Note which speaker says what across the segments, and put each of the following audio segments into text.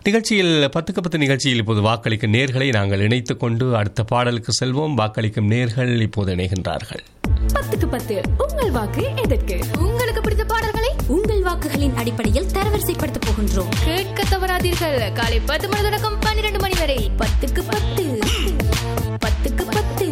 Speaker 1: நிகழ்ச்சியில் பத்துக்கு பத்து நிகழ்ச்சியில் இப்போது வாக்களிக்கும் நேர்களை நாங்கள் இணைத்துக் கொண்டு அடுத்த பாடலுக்கு செல்வோம் வாக்களிக்கும் நேர்கள் இப்போது இணைகின்றார்கள்
Speaker 2: பத்துக்கு பத்து உங்கள் வாக்கு எதற்கு
Speaker 3: உங்களுக்கு பிடித்த பாடல்களை உங்கள் வாக்குகளின் அடிப்படையில் தரவரிசைப்படுத்த போகின்றோம்
Speaker 2: கேட்க தவறாதீர்கள் காலை பத்து மணி தொடக்கம் பன்னிரண்டு மணி வரை
Speaker 3: பத்துக்கு பத்து பத்துக்கு பத்து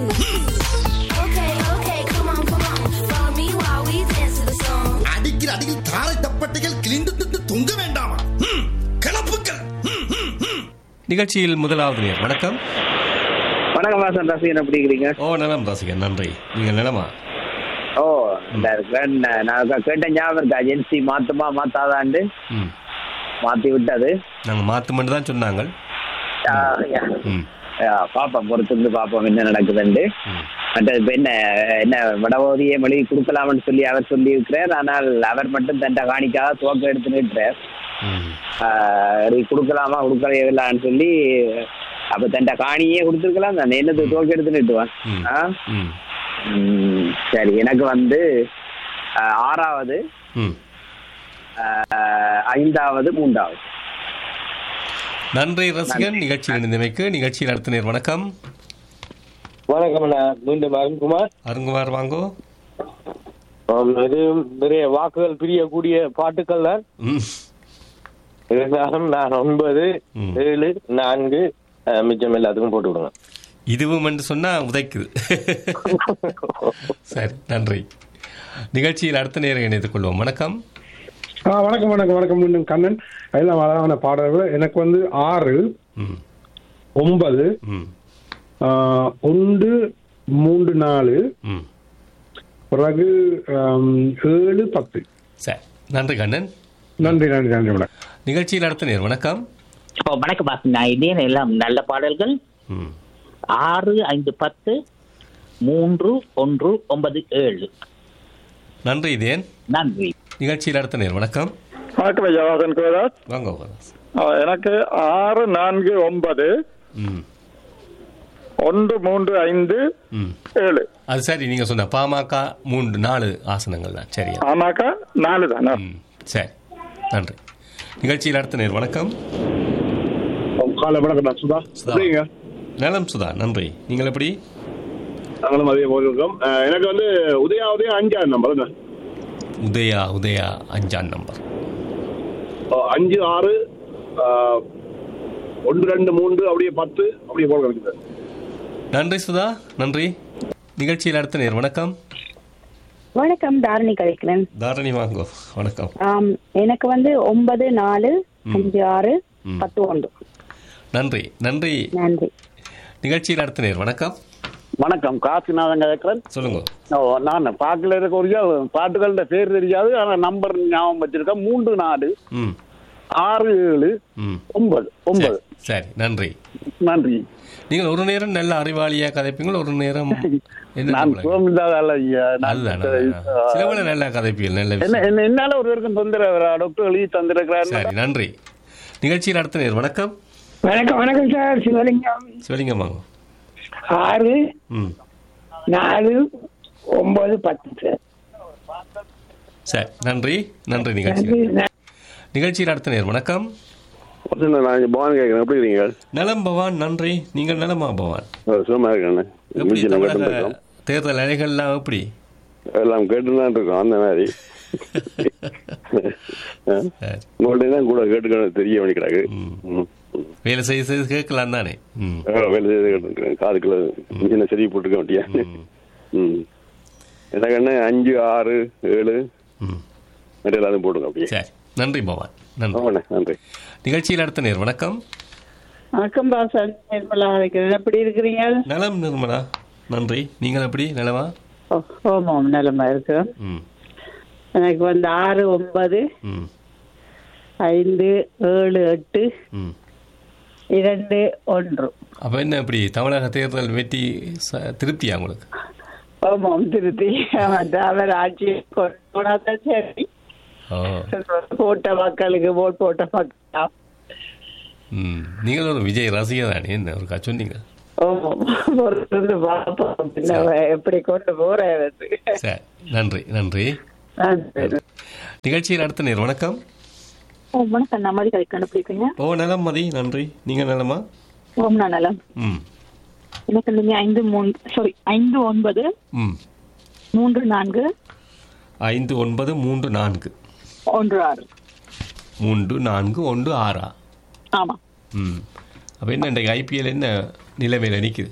Speaker 4: அடிக்கிற அடியில் தாரை தப்பட்டைகள் கிழிந்து திட்டு தொங்க வேண்டாமா ம், கிளப்புக்கள் ம், ம், ம்.
Speaker 1: நிகழ்ச்சியில் முதலாவது நேர் வணக்கம்
Speaker 5: வணக்கம் வாசன் ரசிகன் எப்படி இருக்கிறீங்க
Speaker 1: ஓ நலம் ரசிகன் நன்றி நீங்கள் நலமா
Speaker 5: ஓ இந்த இருக்கேன். நான் கேட்ட ஞாபகம் இருக்கா ஏஜென்சி மாத்துமா மாத்தாதாண்டு
Speaker 1: ம்
Speaker 5: மாத்தி விட்டது
Speaker 1: நாங்கள் மாற்றுமென்று தான் சொன்னாங்க
Speaker 5: ஆ, யா.
Speaker 1: ம்
Speaker 5: ஆ, பாப்போம் பொறுத்திருந்து பாப்போம் என்ன நடக்குதுண்டு
Speaker 1: ம்
Speaker 5: மற்றது இப்ப என்ன என்ன வடபகுதியை மொழி கொடுக்கலாம்னு சொல்லி அவர் சொல்லி இருக்கிறார் ஆனால் அவர் மட்டும் தன் காணிக்காக துவக்கம் எடுத்து நிற்கிறார்
Speaker 1: ம்
Speaker 5: ஆஹ் கொடுக்கலாமா கொடுக்கலான்னு சொல்லி அப்ப தன் காணியே கொடுத்துருக்கலாம் தானே என்னது துவக்கம் எடுத்து நிட்டுவான்
Speaker 1: ம்.
Speaker 5: ஆ
Speaker 1: ம்
Speaker 5: ம், சரி எனக்கு வந்து ஆஹ், ஆறாவது
Speaker 1: ம்
Speaker 5: ஆஹ், ஐந்தாவது மூன்றாவது
Speaker 1: நன்றி ரசிகன் நிகழ்ச்சியில் இணைந்தமைக்கு நிகழ்ச்சியில் அடுத்த நேர் வணக்கம்
Speaker 6: வணக்கம் அண்ணா மீண்டும் அருண்குமார்
Speaker 1: அருங்குமார் வாங்கோ
Speaker 6: ஆம், இது நிறைய வாக்குகள் பிரியக்கூடிய பாட்டுக்கள் தான்
Speaker 1: ம்
Speaker 6: இருந்தாலும் நான் ஒன்பது
Speaker 1: ம்.
Speaker 6: ஏழு நான்கு அஹ், மிச்சம் எல்லாத்துக்கும் போட்டு விடுங்க
Speaker 1: இதுவும் என்று சொன்னா உதைக்குது சரி நன்றி நிகழ்ச்சியில் அடுத்த நேரம் இணைத்துக் கொள்வோம் வணக்கம்
Speaker 7: ஆ வணக்கம் வணக்கம் வணக்கம் மீண்டும் கண்ணன் எல்லாம் அழகான பாடல்கள் எனக்கு வந்து ஆறு
Speaker 1: ம்
Speaker 7: ஒன்பது
Speaker 1: ம்
Speaker 7: ஆ, ஒன்று மூன்று நாலு
Speaker 1: ம்
Speaker 7: பிறகு ஆம், ஏழு பத்து
Speaker 1: சரி நன்றி கண்ணன்
Speaker 7: நன்றி நன்றி நன்றி மேடம்
Speaker 1: நிகழ்ச்சியில் அடுத்த நேர் வணக்கம்
Speaker 8: ஓ வணக்கம் பாஸ் நான் இதே எல்லாம் நல்ல பாடல்கள்
Speaker 1: ம்
Speaker 8: ஆறு ஐந்து பத்து மூன்று ஒன்று ஒன்பது ஏழு
Speaker 1: நன்றி இதேன்
Speaker 8: நன்றி
Speaker 1: நிகழ்ச்சியில் அடுத்த நேர் வணக்கம்
Speaker 9: வணக்கம் ஐயா வாசன் கோதாஸ்
Speaker 1: வாங்க வாங்க.
Speaker 9: எனக்கு ஆறு நான்கு ஒன்பது
Speaker 1: ம்
Speaker 9: ஒன்று மூன்று ஐந்து
Speaker 1: ம்
Speaker 9: ஏழு
Speaker 1: அது சரி நீங்க சொன்ன பாமக மூன்று நாலு ஆசனங்கள் தான் சரியா
Speaker 9: ஆமாக்கா நாலு தானே
Speaker 1: ம் சரி நன்றி நிகழ்ச்சியில் அடுத்த நேர் வணக்கம்
Speaker 7: காலை வணக்கம் நான் சுதா
Speaker 1: சுதா.
Speaker 7: எப்படிங்க
Speaker 1: நலம் சுதா நன்றி நீங்கள் எப்படி
Speaker 7: நாங்களும் அதே போல இருக்கோம் ஆ, எனக்கு வந்து உதயா உதயா அஞ்சாறு நம்பர் என்ன
Speaker 1: உதயா உதயா அஞ்சாம் நம்பர்
Speaker 7: ஆ, அஞ்சு ஆறு ஆ, ஒன்று ரெண்டு மூன்று அப்படியே பத்து அப்படியே போல இருக்குது
Speaker 1: நன்றி சுதா நன்றி நிகழ்ச்சியில் அடுத்த நேர் வணக்கம்
Speaker 10: வணக்கம் தாரணி கழிக்கிறேன்
Speaker 1: தாரணி வாங்கோ வணக்கம்
Speaker 10: ஆம், எனக்கு வந்து ஒன்பது நாலு அஞ்சு ஆறு
Speaker 1: ம்.
Speaker 10: பத்து ஒன்று
Speaker 1: நன்றி நன்றி
Speaker 10: நன்றி
Speaker 1: நிகழ்ச்சியில் அடுத்த நேர் வணக்கம்
Speaker 5: வணக்கம் காசிநாதன் கேட்கிறேன்
Speaker 1: சொல்லுங்க
Speaker 5: ஓ நான் பாட்டுல இருக்க ஒரு பாட்டுகளோட பேர் தெரியாது ஆனா நம்பர் ஞாபகம் வச்சிருக்கேன் மூன்று நாலு
Speaker 1: ம்
Speaker 5: ஆறு ஏழு
Speaker 1: ம்
Speaker 5: ஒன்பது ஒன்பது
Speaker 1: சரி, சரி நன்றி
Speaker 5: நன்றி
Speaker 1: நீங்கள் ஒரு நேரம் நல்ல அறிவாளியா கதைப்பீங்கள் ஒரு நேரம் என்ன
Speaker 5: நான்
Speaker 1: சொல்லுங்க?
Speaker 5: சுகமில்லாத ஆள் ஐயா. நான்
Speaker 1: அதுதான் அதுதான். சில வேளை நல்லா கதைப்பீர்கள் நல்ல
Speaker 5: என்ன
Speaker 1: விஷயம்
Speaker 5: என்ன- என்னால ஒரு பேருக்கும் தொந்தரவு டாக்டர் எழுதி தந்திருக்கிறாரு
Speaker 1: சரி நன்றி நிகழ்ச்சியில் அடுத்த நேர் வணக்கம்
Speaker 10: வணக்கம் வணக்கம் சார் சிவலிங்கம்
Speaker 1: சிவலிங்கம் வாங்க
Speaker 10: ஆறு
Speaker 1: ம்
Speaker 10: நாலு ஒன்பது பத்து சார்
Speaker 1: சரி நன்றி நன்றி நிகழ்ச்சியில் நிகழ்ச்சியில் அடுத்த நேர் வணக்கம்
Speaker 7: நான் பவான் கேட்குறேன் எப்படி இருக்கீங்க
Speaker 1: நலம் பவான் நன்றி நீங்கள் நலமா பவான்
Speaker 7: சும்மா இருக்கேன்
Speaker 1: எப்படி தமிழக தேர்தல் அலைகள்லாம் எப்படி
Speaker 7: எல்லாம் கேட்டு தான் இருக்கோம் அந்த மாதிரி
Speaker 1: சரி.
Speaker 7: உங்கள்ட்ட தான் கூட கேட்டுக்கணும் தெரிய வேண்டிக்கிறாங்க
Speaker 1: ம். வேலை செய்து செய்து கேட்கலாம் தானே ம்
Speaker 7: வேலை செய்து கேட்டுருக்கேன் காதுக்குள்ள சின்ன சரி போட்டுக்க வேண்டியா
Speaker 1: ம்.
Speaker 7: ம் எனக்கு என்ன அஞ்சு ஆறு ஏழு
Speaker 1: ம்
Speaker 7: மற்ற எல்லாத்தையும் போடுங்க அப்படியே
Speaker 1: சரி நன்றி பவான் நன்றி
Speaker 7: ஆமாண்ணே நன்றி
Speaker 1: நிகழ்ச்சியில் அடுத்த நேர் வணக்கம்
Speaker 10: வணக்கம் பாசன் நிர்மலா இருக்கிறேன் எப்படி இருக்கிறீங்க
Speaker 1: நலம் நிர்மலா நன்றி நீங்கள் எப்படி நலமா
Speaker 10: ஓமாம் நிலமா இருக்கு
Speaker 1: ம்
Speaker 10: எனக்கு வந்து ஆறு ஒன்பது
Speaker 1: ம்
Speaker 10: ஐந்து ஏழு எட்டு
Speaker 1: ம்
Speaker 10: இரண்டு ஒன்று
Speaker 1: அப்போ என்ன இப்படி தமிழக தேர்தல் வெற்றி ச- திருப்தியா உங்களுக்கு
Speaker 10: ஓமாம் திருத்தி அவர் ஆட்சி கொண்டு போனாதான் சரி
Speaker 1: ஓ
Speaker 10: போட்ட மக்களுக்கு ஓட் போட்ட மக்கள்
Speaker 1: ம் நீங்கள் ஒரு விஜய் ரசிகர் தானே என்ன ஒரு சொன்னீங்க
Speaker 10: ஆமாம் பொறுத்திருந்து பார்ப்போம் பின்ன எப்படி கொண்டு போறேன்
Speaker 1: சரி நன்றி நன்றி
Speaker 10: நன்றி
Speaker 1: நிகழ்ச்சியில் அடுத்த நேர் வணக்கம்
Speaker 10: ஓம் வணக்கம் நான் மாதிரி கண்டுபிடிப்பீங்க
Speaker 1: ஓ நலம் மதி நன்றி நீங்கள் நலமா
Speaker 10: ஓம் நான் நலம்
Speaker 1: ம்
Speaker 10: எனக்கு நீங்க ஐந்து மூணு சாரி ஐந்து ஒன்பது
Speaker 1: ம்
Speaker 10: மூன்று நான்கு
Speaker 1: ஐந்து ஒன்பது மூன்று நான்கு
Speaker 10: ஒன்று ஆறு
Speaker 1: மூன்று நான்கு ஒன்று ஆறா
Speaker 10: ஆமா
Speaker 1: ம் அப்போ என்ன இன்றைக்கு ஐபிஎல் என்ன நிலைமையில் நிற்குது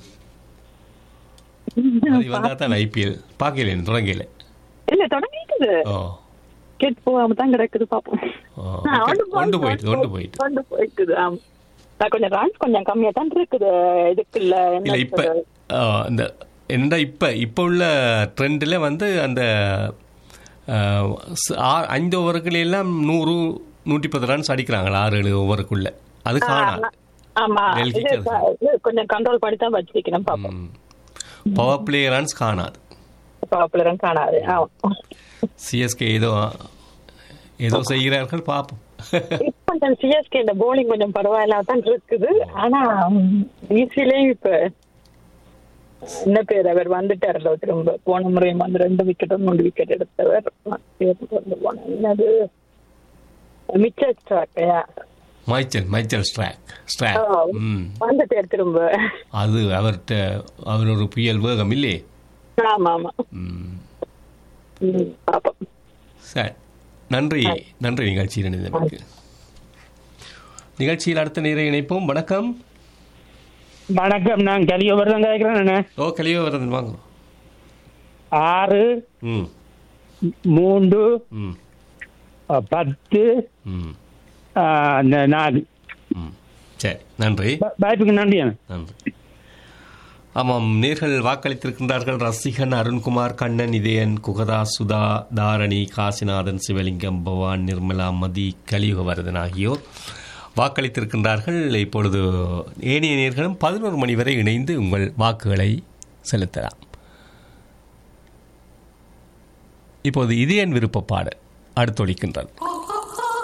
Speaker 1: அது வந்தால் தான் ஐபிஎல் பார்க்கல தொடங்கல
Speaker 10: இல்ல தொடங்கிக்குது
Speaker 1: ஓ
Speaker 10: கேட்டு போகாம தான் கிடக்குது பாப்போம்
Speaker 1: ஓ,
Speaker 10: ஆ,
Speaker 1: okay.
Speaker 10: ஒன்று
Speaker 1: கொண்டு
Speaker 10: போய்-
Speaker 1: போயிட்டு கொண்டு போயிட்டு
Speaker 10: கொண்டு போயிட்டுது ஆமா நான் கொஞ்சம் ரன்ஸ் கொஞ்சம் கம்மியா தான் இருக்குது இதுக்கு இல்ல என்ன
Speaker 1: இல்லை இப்போ
Speaker 10: சொல்றது?
Speaker 1: இந்த என்னடா இப்போ இப்போ உள்ள ட்ரெண்டில் வந்து அந்த ஆ, ஸ்- ஆ- ஐந்து ஓவருக்குள்ள எல்லாம் நூறு நூற்றி பத்து ரன்ஸ் அடிக்கிறாங்களா ஆறு ஏழு ஓவருக்குள்ள அது காணாது
Speaker 10: ஆமா
Speaker 1: டெல்லிக்கு
Speaker 10: இது
Speaker 1: அது.
Speaker 10: க- இது கொஞ்சம் கண்ட்ரோல் பண்ணி தான் வச்சிருக்கணும் பாப்போம்
Speaker 1: பவர் பிளே ரன்ஸ் காணாது
Speaker 10: பாப்புலரும் காணாது ஆமா
Speaker 1: சிஎஸ்கே ஏதோ ஏதோ செய்கிறார்கள் பார்ப்போம்
Speaker 10: இப்ப கொஞ்சம் சிஎஸ்கே இந்த போலிங் கொஞ்சம் பரவாயில்லாம தான் இருக்குது ஆனா பிசிலயும் இப்ப என்ன பேர் அவர் வந்துட்டார்ல திரும்ப போன முறையும் வந்து ரெண்டு விக்கெட் மூணு விக்கெட் எடுத்தவர் பேர் வந்து போன என்னது மிச்சர் ஸ்டாக்கையா
Speaker 1: மைச்சல் மைச்சல் ஸ்ட்ராக் ஸ்ட்ராக் ம்
Speaker 10: வந்துட்டார் திரும்ப
Speaker 1: அது அவர்கிட்ட அவர் ஒரு புயல் வேகம் இல்லையே
Speaker 10: ஆமா ஆமா
Speaker 1: ம்
Speaker 10: ம், பாப்போம்
Speaker 1: சரி நன்றி நன்றி நிகழ்ச்சியில் இணைந்தமைக்கு நிகழ்ச்சியில் அடுத்த நேர இணைப்போம் வணக்கம்
Speaker 11: வணக்கம் நான் கலியோபுரம் கேட்கிறேன்
Speaker 1: ஓ கலியோ வரது வாங்க
Speaker 11: ஆறு
Speaker 1: ம்
Speaker 11: மூன்று
Speaker 1: ம்
Speaker 11: அஹ், பத்து
Speaker 1: ம்
Speaker 11: அஹ், அந்த நாலு
Speaker 1: சரி நன்றி
Speaker 11: வாய்ப்புக்கு நன்றி
Speaker 1: நன்றி ஆமாம் நேர்கள் வாக்களித்திருக்கின்றார்கள் ரசிகன் அருண்குமார் கண்ணன் இதயன் குகதா சுதா தாரணி காசிநாதன் சிவலிங்கம் பவான் நிர்மலா மதி கலியுகவரதன் ஆகியோர் வாக்களித்திருக்கின்றார்கள் இப்பொழுது ஏனைய நேர்களும் பதினோரு மணி வரை இணைந்து உங்கள் வாக்குகளை செலுத்தலாம் இப்போது இதயன் விருப்ப பாடல் அடுத்தொழிக்கின்றது